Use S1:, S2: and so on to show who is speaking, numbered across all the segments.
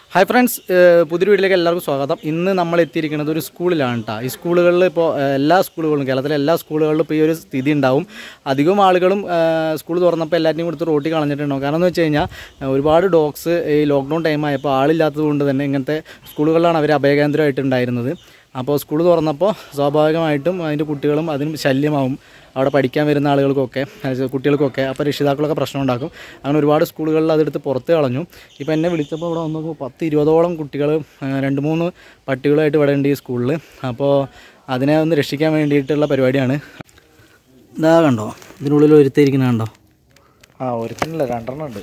S1: Hi friends ഏഹ് പുതിയൊരു വീട്ടിലേക്ക് എല്ലാവർക്കും സ്വാഗതം ഇന്ന് നമ്മൾ എത്തിയിരിക്കുന്നത് ഒരു സ്കൂളിലാണ് കേട്ടോ ഈ സ്കൂളുകളിൽ ഇപ്പോൾ ഏഹ് എല്ലാ സ്കൂളുകളിലും കേരളത്തിലെ എല്ലാ സ്കൂളുകളിലും ഇപ്പോൾ ഈ ഒരു സ്ഥിതി ഉണ്ടാവും അധികം ആളുകളും ഏഹ് സ്കൂൾ തുറന്നപ്പോൾ എല്ലാവരുടെയും കൊടുത്ത് റോട്ടിൽ കളഞ്ഞിട്ടുണ്ടാവും കാരണം എന്ന് വെച്ച് കഴിഞ്ഞാൽ ഏഹ് ഒരുപാട് ഡോഗ്സ് ഈ ലോക്ക്ഡൗൺ ടൈം ആയപ്പോൾ ആളില്ലാത്തത് കൊണ്ട് തന്നെ ഇങ്ങനത്തെ സ്കൂളുകളിലാണ് അവർ അഭയകേന്ദ്രമായിട്ട് ഉണ്ടായിരുന്നത് അപ്പോൾ സ്കൂൾ തുറന്നപ്പോൾ സ്വാഭാവികമായിട്ടും അതിൻ്റെ കുട്ടികളും അതിന് ശല്യമാവും അവിടെ പഠിക്കാൻ വരുന്ന ആളുകൾക്കൊക്കെ അത് കുട്ടികൾക്കൊക്കെ അപ്പോൾ രക്ഷിതാക്കളൊക്കെ പ്രശ്നം ഉണ്ടാക്കും അങ്ങനെ ഒരുപാട് സ്കൂളുകളിൽ അതെടുത്ത് പുറത്ത് കളഞ്ഞു ഇപ്പോൾ എന്നെ വിളിച്ചപ്പോൾ ഇവിടെ വന്നപ്പോൾ പത്ത് ഇരുപതോളം കുട്ടികൾ രണ്ട് മൂന്ന് പട്ടികളായിട്ട് ഇവിടെ ഉണ്ട് ഈ സ്കൂളിൽ അപ്പോൾ അതിനെ ഒന്ന് രക്ഷിക്കാൻ വേണ്ടിയിട്ടുള്ള പരിപാടിയാണ് ഇതാ കണ്ടോ ഇതിനുള്ളിൽ ഒരുത്തിരിക്കുന്ന കണ്ടോ
S2: ആ ഒരുത്തനില്ല രണ്ടെണ്ണം ഉണ്ട്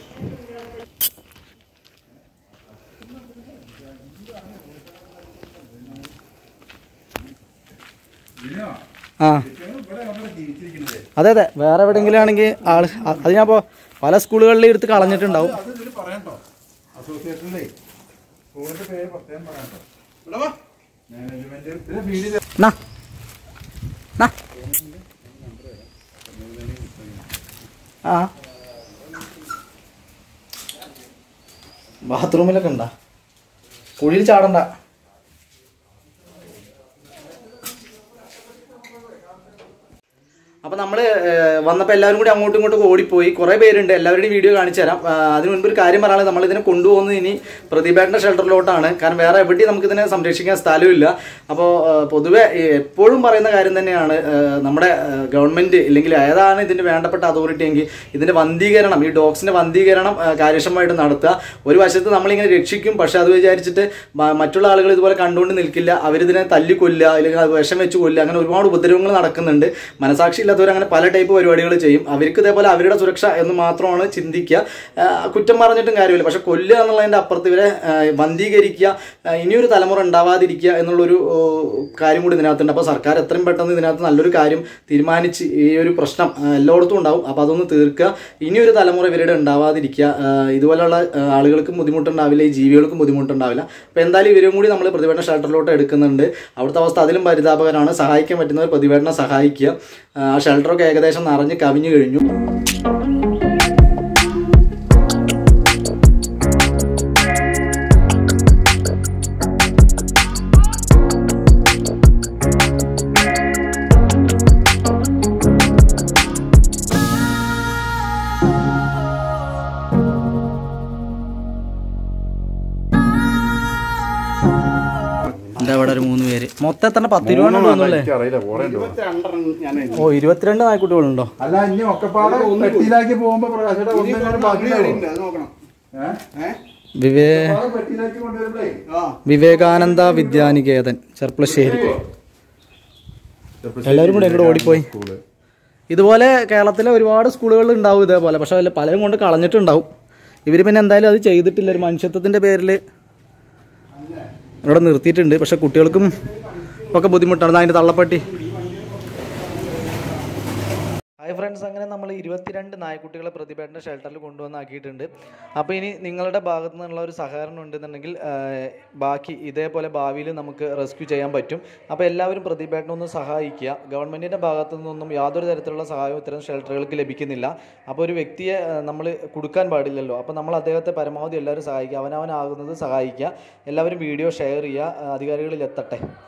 S1: ആ അതെ അതെ വേറെ എവിടെയെങ്കിലും ആണെങ്കിൽ ആൾ അത് ഞാൻ ഇപ്പോൾ പല സ്കൂളുകളിലും എടുത്ത് കളഞ്ഞിട്ടുണ്ടാവും നാ. നാ. ആ ബാത്റൂമിലൊക്കെ ഉണ്ടാ കുഴിയിൽ ചാടണ്ട അപ്പോൾ നമ്മൾ വന്നപ്പോൾ എല്ലാവരും കൂടി അങ്ങോട്ടും ഇങ്ങോട്ടും ഓടിപ്പോയി കുറേ പേരുണ്ട് എല്ലാവരുടെയും വീഡിയോ കാണിച്ചു തരാം ആ, അതിന് മുൻപ് ഒരു കാര്യം പറയാനുള്ളത് നമ്മൾ ഇതിനെ കൊണ്ടുപോകുന്നത് ഇനി പ്രതിഭേട്ടൻ്റെ ഷെൽട്ടറിലോട്ടാണ് കാരണം വേറെ എവിടെയും നമുക്ക് ഇതിനെ സംരക്ഷിക്കാൻ സ്ഥലമില്ല അപ്പോൾ പൊതുവെ ഈ എപ്പോഴും പറയുന്ന കാര്യം തന്നെയാണ് ആ, നമ്മുടെ ഗവൺമെൻറ് ഇല്ലെങ്കിൽ ഏതാണ് ഇതിന് വേണ്ടപ്പെട്ട അതോറിറ്റി എങ്കിൽ ഇതിൻ്റെ വന്ധീകരണം ഈ ഡോഗ്സിൻ്റെ വന്ധീകരണം ആ, കാര്യക്ഷമമായിട്ട് നടത്തുക ഒരു വശത്ത് നമ്മളിങ്ങനെ രക്ഷിക്കും പക്ഷേ അത് വിചാരിച്ചിട്ട് മ- മറ്റുള്ള ആളുകൾ ഇതുപോലെ കണ്ടുകൊണ്ട് നിൽക്കില്ല അവരിതിനെ തല്ലിക്കൊല്ലുക അല്ലെങ്കിൽ അത് വിഷം വെച്ച് കൊല്ലുക അങ്ങനെ ഒരുപാട് ഉപദ്രവങ്ങൾ നടക്കുന്നുണ്ട് മനസാക്ഷി ഇല്ലാത്തവർ അങ്ങനെ പല ടൈപ്പ് പരിപാടികൾ ചെയ്യും അവർക്ക് ഇതേപോലെ അവരുടെ സുരക്ഷ എന്ന് മാത്രമാണ് ചിന്തിക്കുക ആ, കുറ്റം പറഞ്ഞിട്ടും കാര്യമില്ല പക്ഷെ കൊല്ലുക എന്നുള്ളതിൻ്റെ അപ്പുറത്ത് ഇവരെ ആ, വന്ധീകരിക്കുക ആ, ഇനിയൊരു തലമുറ ഉണ്ടാവാതിരിക്കുക എന്നുള്ളൊരു ഓ, കാര്യം കൂടി ഇതിനകത്തുണ്ട് അപ്പോൾ സർക്കാർ എത്രയും പെട്ടെന്ന് ഇതിനകത്ത് നല്ലൊരു കാര്യം തീരുമാനിച്ച് ഈ ഒരു പ്രശ്നം ആ, എല്ലായിടത്തും ഉണ്ടാവും അപ്പോൾ അതൊന്ന് തീർക്കുക ഇനിയൊരു തലമുറ ഇവരുടെ ഉണ്ടാവാതിരിക്കുക ആ, ഇതുപോലുള്ള ആ, ആളുകൾക്കും ബുദ്ധിമുട്ടുണ്ടാവില്ല ഈ ജീവികൾക്കും ബുദ്ധിമുട്ടുണ്ടാവില്ല അപ്പോൾ എന്തായാലും ഇവരും കൂടി നമ്മൾ പ്രതിവേദന ഷെൽട്ടറിലോട്ട് എടുക്കുന്നുണ്ട് അവിടുത്തെ അവസ്ഥ അതിലും പരിതാപകരമാണ് സഹായിക്കാൻ പറ്റുന്നവർ പ്രതിവേദന സഹായിക്കുക ആ ഷെൽട്ടറൊക്കെ ഏകദേശം നിറഞ്ഞ് കവിഞ്ഞു കഴിഞ്ഞു എന്താ ഇവിടെ ഒരു മൂന്ന് പേര് മൊത്തം എത്ര പത്ത് രൂപ തോന്നുന്നല്ലേ
S2: അറിയില്ല പോറേ
S1: ഓ ഇരുപത്തിരണ്ട് നായ്ക്കുട്ടികളുണ്ടോ
S2: അല്ല ഇനി ഒക്കെപ്പാടെ പെട്ടിയിലാക്കി പോകുമ്പോ പ്രകാശയുടെ ഒന്നും ബാക്കി
S1: വിവേ
S2: പെട്ടിയിലാക്കി കൊണ്ടുവരുമ്പളേ
S1: വിവേകാനന്ദ വിദ്യാനികേതൻ ചെർപ്പളശ്ശേരി എല്ലാവരും കൂടെ എങ്ങോട്ട് ഓടിപ്പോയി ഇതുപോലെ കേരളത്തിലെ ഒരുപാട് സ്കൂളുകളിൽ ഉണ്ടാവും ഇതേപോലെ പക്ഷെ അതിൽ പലരും കൊണ്ട് കളഞ്ഞിട്ടുണ്ടാവും ഇവർ പിന്നെ എന്തായാലും അത് ചെയ്തിട്ടില്ല ഒരു മനുഷ്യത്വത്തിൻ്റെ പേരിൽ ഇവിടെ നിർത്തിയിട്ടുണ്ട് പക്ഷെ കുട്ടികൾക്കും ഒക്കെ ബുദ്ധിമുട്ടാണ് അതിൻ്റെ തള്ളപ്പട്ടി ഹായ് ഫ്രണ്ട്സ് അങ്ങനെ നമ്മൾ ഇരുപത്തിരണ്ട് നായ്ക്കുട്ടികളെ പ്രതിഭേട്ടൻ്റെ ഷെൽട്ടറിൽ കൊണ്ടുവന്നാക്കിയിട്ടുണ്ട് അപ്പോൾ ഇനി നിങ്ങളുടെ ഭാഗത്തു നിന്നുള്ള ഒരു സഹകരണം ഉണ്ടെന്നുണ്ടെങ്കിൽ ആ, ബാക്കി ഇതേപോലെ ഭാവിയിൽ നമുക്ക് റെസ്ക്യൂ ചെയ്യാൻ പറ്റും അപ്പോൾ എല്ലാവരും പ്രതിഭേട്ടനെ ഒന്ന് സഹായിക്കുക ഗവൺമെൻറ്റിൻ്റെ ഭാഗത്തു നിന്നൊന്നും യാതൊരു തരത്തിലുള്ള സഹായവും ഇത്തരം ഷെൽട്ടറുകൾക്ക് ലഭിക്കുന്നില്ല അപ്പോൾ ഒരു വ്യക്തിയെ നമ്മൾ കൊടുക്കാൻ പാടില്ലല്ലോ അപ്പോൾ നമ്മൾ അദ്ദേഹത്തെ പരമാവധി എല്ലാവരും സഹായിക്കുക അവനവനാകുന്നത് സഹായിക്കുക എല്ലാവരും വീഡിയോ ഷെയർ ചെയ്യുക ആ, അധികാരികളിൽ എത്തട്ടെ